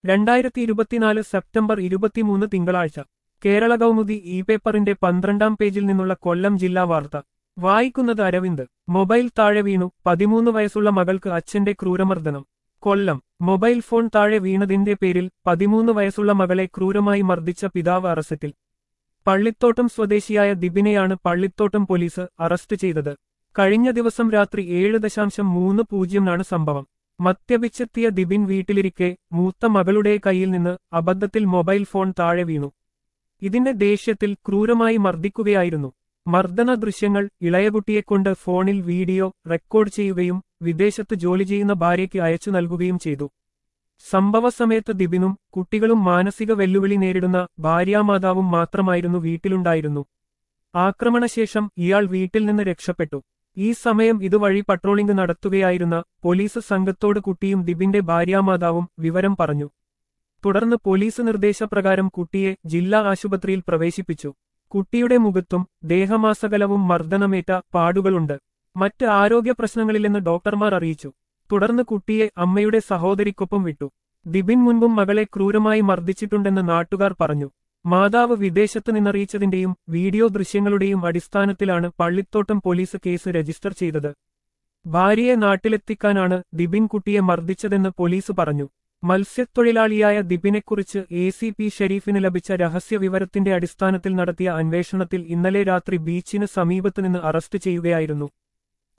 രണ്ടായിരത്തി ഇരുപത്തിനാല് സെപ്റ്റംബർ ഇരുപത്തിമൂന്ന് തിങ്കളാഴ്ച കേരള കൗമുദി ഇ പേപ്പറിന്റെ പന്ത്രണ്ടാം പേജിൽ നിന്നുള്ള കൊല്ലം ജില്ലാ വാർത്ത വായിക്കുന്നത് അരവിന്ദ് മൊബൈൽ താഴെ വീണു പതിമൂന്ന് വയസ്സുള്ള മകൾക്ക് അച്ഛന്റെ ക്രൂരമർദ്ദനം കൊല്ലം മൊബൈൽ ഫോൺ താഴെ വീണതിന്റെ പേരിൽ പതിമൂന്ന് വയസ്സുള്ള മകളെ ക്രൂരമായി മർദ്ദിച്ച പിതാവ് അറസ്റ്റിൽ പള്ളിത്തോട്ടം സ്വദേശിയായ ദിബിനെയാണ് പള്ളിത്തോട്ടം പോലീസ് അറസ്റ്റ് ചെയ്തത് കഴിഞ്ഞ ദിവസം രാത്രി ഏഴ് ദശാംശം മൂന്ന് പൂജ്യമാണ് സംഭവം മദ്യപിച്ചെത്തിയ ദിബിൻ വീട്ടിലിരിക്കെ മൂത്ത മകളുടെ കയ്യിൽ നിന്ന് അബദ്ധത്തിൽ മൊബൈൽ ഫോൺ താഴെ വീണു ഇതിന്റെ ദേഷ്യത്തിൽ ക്രൂരമായി മർദ്ദിക്കുകയായിരുന്നു മർദ്ദന ദൃശ്യങ്ങൾ ഇളയകുട്ടിയെക്കൊണ്ട് ഫോണിൽ വീഡിയോ റെക്കോർഡ് ചെയ്യുകയും വിദേശത്ത് ജോലി ചെയ്യുന്ന ഭാര്യയ്ക്ക് അയച്ചു നൽകുകയും ചെയ്തു സംഭവസമയത്ത് ദിബിനും കുട്ടികളും മാനസിക വെല്ലുവിളി നേരിടുന്ന ഭാര്യാമാതാവും മാത്രമായിരുന്നു വീട്ടിലുണ്ടായിരുന്നു ആക്രമണശേഷം ഇയാൾ വീട്ടിൽ നിന്ന് രക്ഷപ്പെട്ടു ഈ സമയം ഇതുവഴി പട്രോളിംഗ് നടത്തുകയായിരുന്ന പോലീസ് സംഘത്തോട് കുട്ടിയും ദിബിന്റെ ഭാര്യാമാതാവും വിവരം പറഞ്ഞു തുടർന്ന് പോലീസ് നിർദ്ദേശപ്രകാരം കുട്ടിയെ ജില്ലാ ആശുപത്രിയിൽ പ്രവേശിപ്പിച്ചു കുട്ടിയുടെ മുഖത്തും ദേഹമാസകലവും മർദ്ദനമേറ്റ പാടുകളുണ്ട് മറ്റ് ആരോഗ്യ പ്രശ്നങ്ങളില്ലെന്ന് ഡോക്ടർമാർ അറിയിച്ചു തുടർന്ന് കുട്ടിയെ അമ്മയുടെ സഹോദരിക്കൊപ്പം വിട്ടു ദിബിൻ മുൻപും മകളെ ക്രൂരമായി മർദ്ദിച്ചിട്ടുണ്ടെന്ന് നാട്ടുകാർ പറഞ്ഞു മാതാവ് വിദേശത്ത് നിന്നറിയിച്ചതിന്റെയും വീഡിയോ ദൃശ്യങ്ങളുടെയും അടിസ്ഥാനത്തിലാണ് പള്ളിത്തോട്ടം പോലീസ് കേസ് രജിസ്റ്റർ ചെയ്തത് ഭാര്യയെ നാട്ടിലെത്തിക്കാനാണ് ദിബിൻ കുട്ടിയെ മർദ്ദിച്ചതെന്ന് പോലീസ് പറഞ്ഞു മത്സ്യത്തൊഴിലാളിയായ ദിബിനെക്കുറിച്ച് എ സി പി ഷെരീഫിന് ലഭിച്ച രഹസ്യ വിവരത്തിന്റെ അടിസ്ഥാനത്തിൽ നടത്തിയ അന്വേഷണത്തിൽ ഇന്നലെ രാത്രി ബീച്ചിന് സമീപത്തുനിന്ന് അറസ്റ്റ് ചെയ്യുകയായിരുന്നു